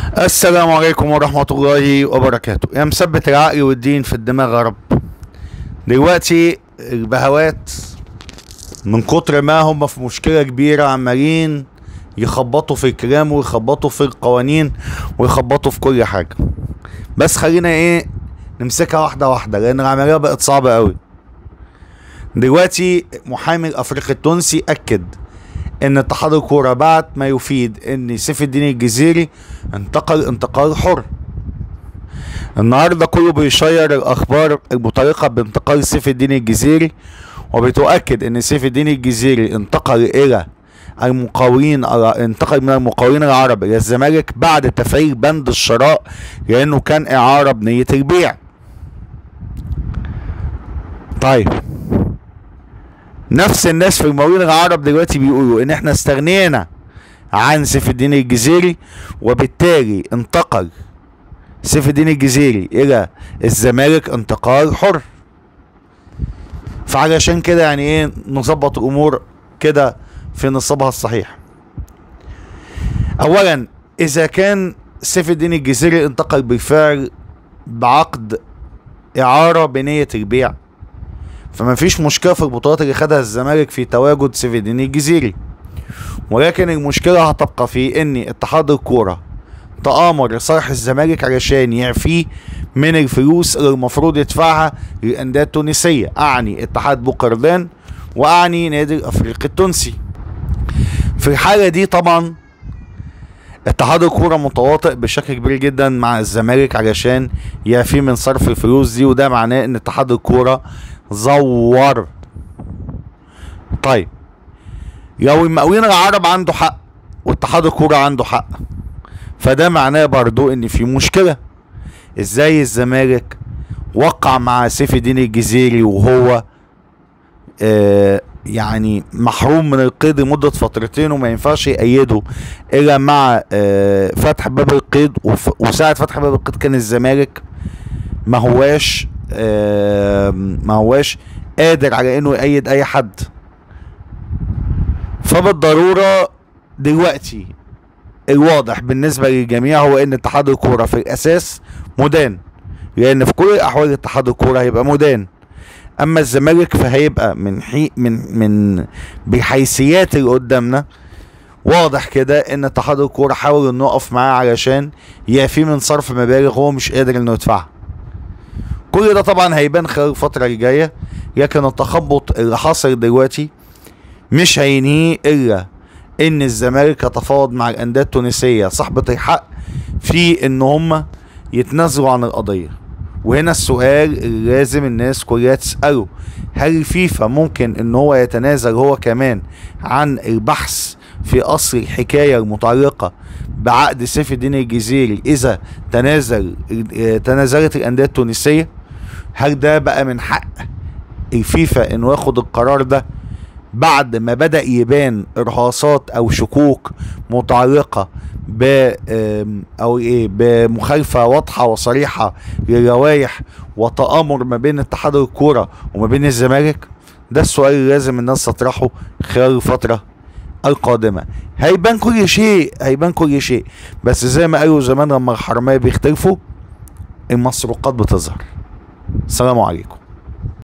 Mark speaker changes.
Speaker 1: السلام عليكم ورحمة الله وبركاته يا مثبت العقل والدين في الدماغ يا رب دلوقتي البهوات من كتر ما هم في مشكلة كبيرة عمالين يخبطوا في الكلام ويخبطوا في القوانين ويخبطوا في كل حاجة بس خلينا ايه نمسكها واحدة واحدة لأن العملية بقت صعبة قوي دلوقتي محامي الأفريقي التونسي أكد ان اتحاد الكوره بعت ما يفيد ان سيف الدين الجزيري انتقل انتقال حر النهارده كله بيشير الاخبار المتعلقه بانتقال سيف الدين الجزيري وبتؤكد ان سيف الدين الجزيري انتقل الى المقاولين انتقل من المقاولين العرب الى الزمالك بعد تفعيل بند الشراء لانه كان اعاره بنيه البيع طيب نفس الناس في المقاولين العرب دلوقتي بيقولوا ان احنا استغنينا عن سيف الدين الجزيري وبالتالي انتقل سيف الدين الجزيري الى الزمالك انتقال حر فعلشان كده يعني ايه نظبط الامور كده في نصابها الصحيح اولا اذا كان سيف الدين الجزيري انتقل بالفعل بعقد اعاره بنيه البيع فما فيش مشكله في البطولات اللي خدها الزمالك في تواجد سيف الدين الجزيري ولكن المشكله هتبقى في ان اتحاد الكوره تآمر لصالح الزمالك علشان يعفيه من الفلوس اللي المفروض يدفعها للأندية التونسية أعني اتحاد بوكردان وأعني نادي الأفريقي التونسي في الحالة دي طبعا اتحاد الكوره متواطئ بشكل كبير جدا مع الزمالك علشان يعفيه من صرف الفلوس دي وده معناه ان اتحاد الكوره زور طيب لو المقاولين العرب عنده حق واتحاد الكوره عنده حق فده معناه برضو ان في مشكله ازاي الزمالك وقع مع سيف الدين الجزيري وهو آه يعني محروم من القيد لمدة فترتين وما ينفعش يأيده إلا مع آه فتح باب القيد وساعة فتح باب القيد كان الزمالك ما هواش آه ما هواش قادر على إنه يأيد أي حد فبالضرورة دلوقتي الواضح بالنسبة للجميع هو إن اتحاد الكورة في الأساس مدان لأن في كل الأحوال اتحاد الكورة هيبقى مدان اما الزمالك فهيبقى من حي من من بحيثيات اللي قدامنا واضح كده ان اتحاد الكوره حاول انه يقف معاه علشان يعفيه من صرف مبالغ هو مش قادر انه يدفعها كل ده طبعا هيبان خلال الفتره الجايه لكن التخبط اللي حاصل دلوقتي مش هينهيه الا ان الزمالك يتفاوض مع الانديه التونسيه صاحبه الحق في ان هم يتنازلوا عن القضيه وهنا السؤال اللي لازم الناس كلها تسأله هل الفيفا ممكن ان هو يتنازل هو كمان عن البحث في اصل الحكايه المتعلقه بعقد سيف الدين الجزيري اذا تنازل تنازلت الانديه التونسيه هل ده بقى من حق الفيفا انه ياخد القرار ده بعد ما بدأ يبان إرهاصات أو شكوك متعلقة ب أو إيه بمخالفة واضحة وصريحة للوائح وتآمر ما بين اتحاد الكورة وما بين الزمالك ده السؤال اللي لازم الناس تطرحه خلال الفترة القادمة هيبان كل شيء هيبان كل شيء بس زي ما قالوا زمان لما الحرامية بيختلفوا المسروقات بتظهر السلام عليكم